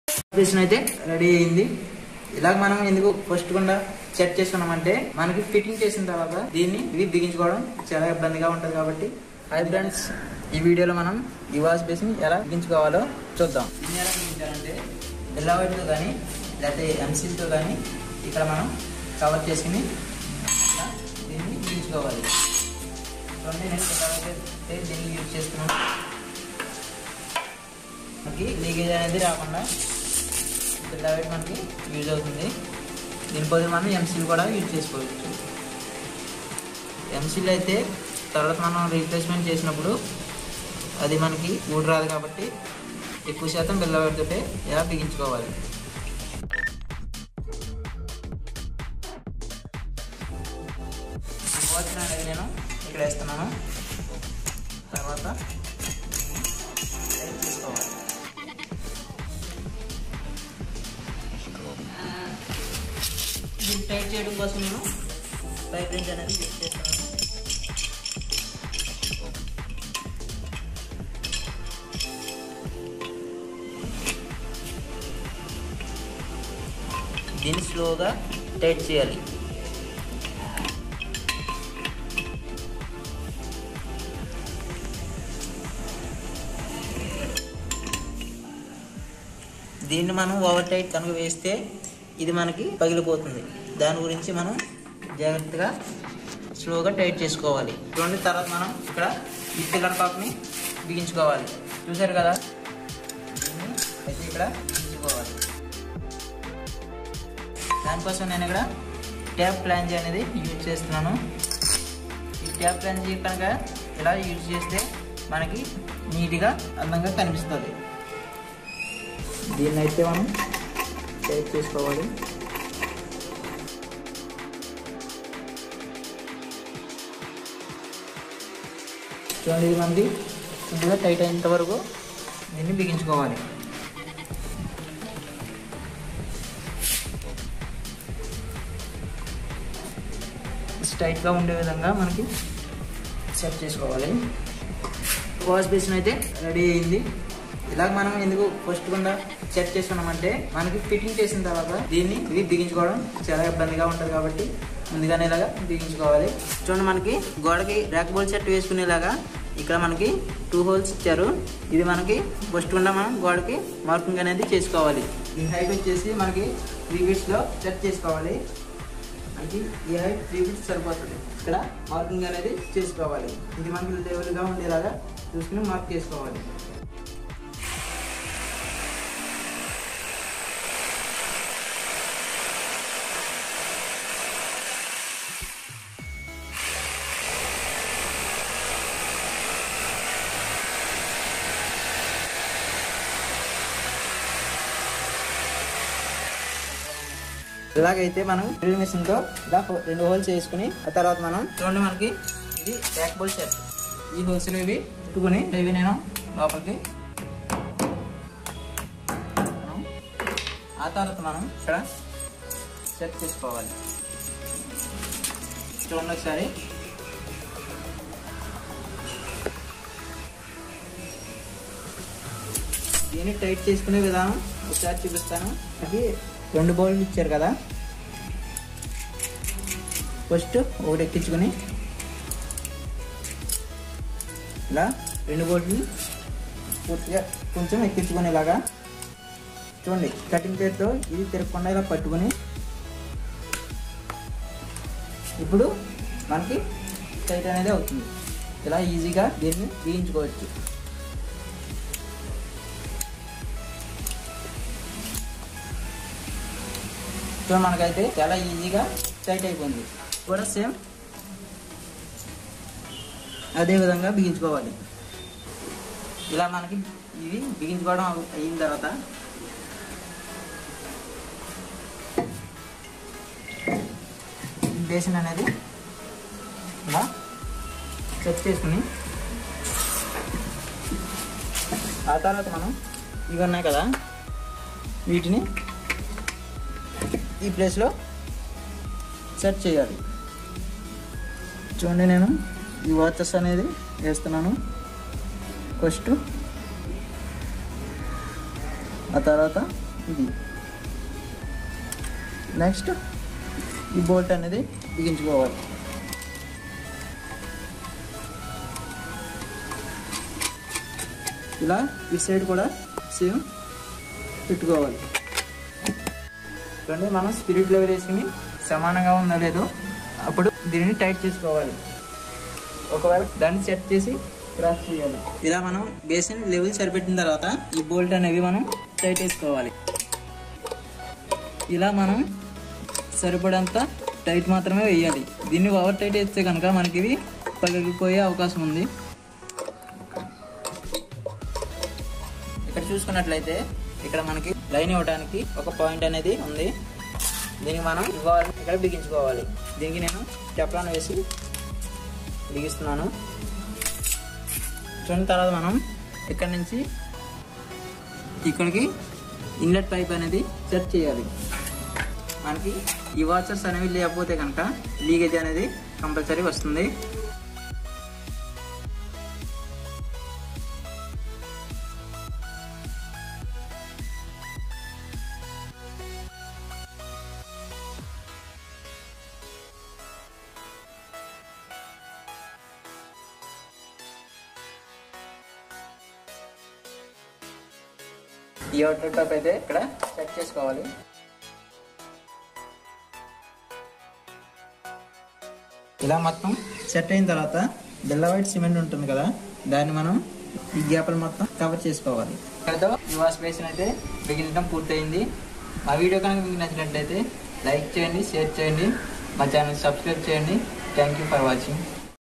basin అయితే ready అయింది ఇలాగ మనం ఎందుకు ఫస్ట్ గుండా సెట్ చేసుకున్నామంటే మనకి ఫిట్టింగ్ చేసిన తర్వాత దీన్ని ఇది బిగించుకోవడం చాలా ఇబ్బందిగా ఉంటుంది కాబట్టి హాయ్ ఫ్రెండ్స్ ఈ వీడియోలో మనం ఈ వాష్ బేసిన్ ఎలా బిగించుకోవాలో చూద్దాం దీన్ని ఎలా బిగించాలంటే ఎల్లవైట్తో కానీ లేకపోతే ఎంసీల్తో కానీ ఇక్కడ మనం కవర్ చేసుకుని ఇలా దీన్ని బిగించుకోవాలి చూడండి నేను ఎల్లవైతే దీన్ని యూజ్ చేస్తున్నాను మనకి లీకేజ్ అనేది రాకుండా పిల్లవాడి మనకి యూజ్ అవుతుంది దీని బదులు మనం ఎంసీల్ కూడా యూజ్ చేసుకోవచ్చు ఎంసీల్ అయితే తర్వాత మనం రీప్లేస్మెంట్ చేసినప్పుడు అది మనకి ఊడి రాదు కాబట్టి ఎక్కువ శాతం బిల్లవాడితోటే ఇలా బిగించుకోవాలి వాచ్ అనేది నేను ఇక్కడ వేస్తున్నాను తర్వాత టైట్ చేసుకోవాలి దీన్ని టైట్ చేయడం కోసం నేను పైప్ రేంజ్ అనేది యూజ్ చేస్తున్నాను దీన్ని స్లోగా టైట్ చేయాలి దీన్ని మనం ఓవర్ టైట్ కనుక వేస్తే ఇది మనకి పగిలిపోతుంది దాని గురించి మనం జాగ్రత్తగా స్లోగా టైట్ చేసుకోవాలి చూడండి తర్వాత మనం ఇక్కడ ఈ పిల్లర్ కాప్ని బిగించుకోవాలి చూసారు కదా దీన్ని అయితే ఇక్కడ బిగించుకోవాలి దానికోసం నేను ఇక్కడ ట్యాప్ ప్లాంజ్ అనేది యూజ్ చేస్తున్నాను ఈ ట్యాప్ ప్లాంజ్ కనుక ఇలా యూజ్ చేస్తే మనకి నీట్గా అందంగా కనిపిస్తుంది దీన్ని అయితే మనం టైట్ చేసుకోవాలి చూడండి ఇది మనకి ముందుగా టైట్ అయినంత వరకు దీన్ని బిగించుకోవాలి స్ట్రైట్గా ఉండే విధంగా మనకి సెట్ చేసుకోవాలి వాష్ బేసిన్ అయితే రెడీ అయింది ఇలాగ మనం ఎందుకు ఫస్ట్ గుండా సెట్ చేసుకున్నామంటే మనకి ఫిట్టింగ్ చేసిన తర్వాత దీన్ని ఇది బిగించుకోవడం చాలా ఇబ్బందిగా ఉంటుంది కాబట్టి ముందుగానే ఇలాగా బిగించుకోవాలి చూడండి మనకి గోడకి ర్యాక్ బోల్ సెట్ వేసుకునేలాగా ఇక్కడ మనకి టూ హోల్స్ ఇచ్చారు ఇది మనకి ఫస్ట్ గుండా మనం గోడకి మార్కింగ్ అనేది చేసుకోవాలి ఈ హైట్ వచ్చేసి మనకి త్రీ ఫీట్స్లో సెట్ చేసుకోవాలి మనకి ఈ హైట్ త్రీ ఫీట్స్ సరిపోతుంది ఇక్కడ మార్కింగ్ అనేది చేసుకోవాలి ఇది మనకి లెవెల్గా ఉండేలాగా చూసుకుని మార్క్ చేసుకోవాలి ఇలాగైతే మనం డ్రిల్ మిషన్ తో ఇలా హో- రెండు హోల్స్ వేసుకుని ఆ తర్వాత మనం చూడండి మనకి ఇది బ్యాక్ బోల్ సెట్ ఈ హోల్స్ ఇవి పెట్టుకుని ఇవి నేను లోపలికి మనం ఆ తర్వాత మనం ఇక్కడ సెట్ చేసుకోవాలి చూడండి ఒకసారి దీన్ని టైట్ చేసుకునే విధానం ఒకసారి చూపిస్తాను అది రెండు బౌల్ ఇచ్చారు కదా ఫస్ట్ ఒకటి ఎక్కించుకొని ఇలా రెండు బోల్ట్ని పూర్తిగా కొంచెం ఎక్కించుకునేలాగా చూడండి కటింగ్ ప్లేట్తో ఇది తిరగకుండా ఇలా పట్టుకొని ఇప్పుడు మనకి టైట్ అనేది అవుతుంది ఇలా ఈజీగా దీన్ని బిగించుకోవచ్చు సో మనకైతే చాలా ఈజీగా టైట్ అయిపోయింది కూడా సేమ్ అదే విధంగా బిగించుకోవాలి ఇలా మనకి ఇది బిగించుకోవడం అవ- అయిన తర్వాత బేసిన్ అనేది ఇలా సెట్ చేసుకుని ఆ తర్వాత మనం ఇవి ఉన్నాయి కదా వీటిని ఈ ప్లేస్లో సెట్ చేయాలి చూడండి నేను ఈ వాచెస్ అనేది వేస్తున్నాను ఫస్ట్ ఆ తర్వాత ఇది నెక్స్ట్ ఈ బోల్ట్ అనేది బిగించుకోవాలి ఇలా ఈ సైడ్ కూడా సేమ్ పెట్టుకోవాలి చూడండి మనం స్పిరిట్ లెవెల్ వేసుకుని సమానంగా ఉందో లేదో అప్పుడు దీనిని టైట్ చేసుకోవాలి ఒకవేళ దాన్ని సెట్ చేసి క్రాస్ చేయాలి ఇలా మనం బేసిన్ లెవెల్ సరిపెట్టిన తర్వాత ఈ బోల్ట్ అనేవి మనం టైట్ వేసుకోవాలి ఇలా మనం సరిపడంత టైట్ మాత్రమే వేయాలి దీన్ని ఓవర్ టైట్ వేస్తే కనుక మనకి ఇవి పగిలిపోయే అవకాశం ఉంది ఇక్కడ చూసుకున్నట్లయితే ఇక్కడ మనకి లైన్ ఇవ్వడానికి ఒక పాయింట్ అనేది ఉంది దీనికి మనం ఇవ్వాలి ఇక్కడ బిగించుకోవాలి దీనికి నేను టెప్లాన్ వేసి బిగిస్తున్నాను చూసిన తర్వాత మనం ఇక్కడ నుంచి ఇక్కడికి ఇన్లెట్ పైప్ అనేది సెట్ చేయాలి మనకి ఈ వాచర్స్ అనేవి లేకపోతే కనుక లీకేజ్ అనేది కంపల్సరీ వస్తుంది ఈ అవుట్లెట్ పైప్ అయితే ఇక్కడ సెట్ చేసుకోవాలి ఇలా మొత్తం సెట్ అయిన తర్వాత బిల్ల వైట్ సిమెంట్ ఉంటుంది కదా దాన్ని మనం ఈ గ్యాప్లు మొత్తం కవర్ చేసుకోవాలి ఇక్కడతో ఈ వాష్ బేసిన్ అయితే బిగించడం పూర్తయింది మా వీడియో కనుక మీకు నచ్చినట్లయితే లైక్ చేయండి షేర్ చేయండి మా ఛానల్ సబ్స్క్రైబ్ చేయండి థ్యాంక్ యూ ఫర్ వాచింగ్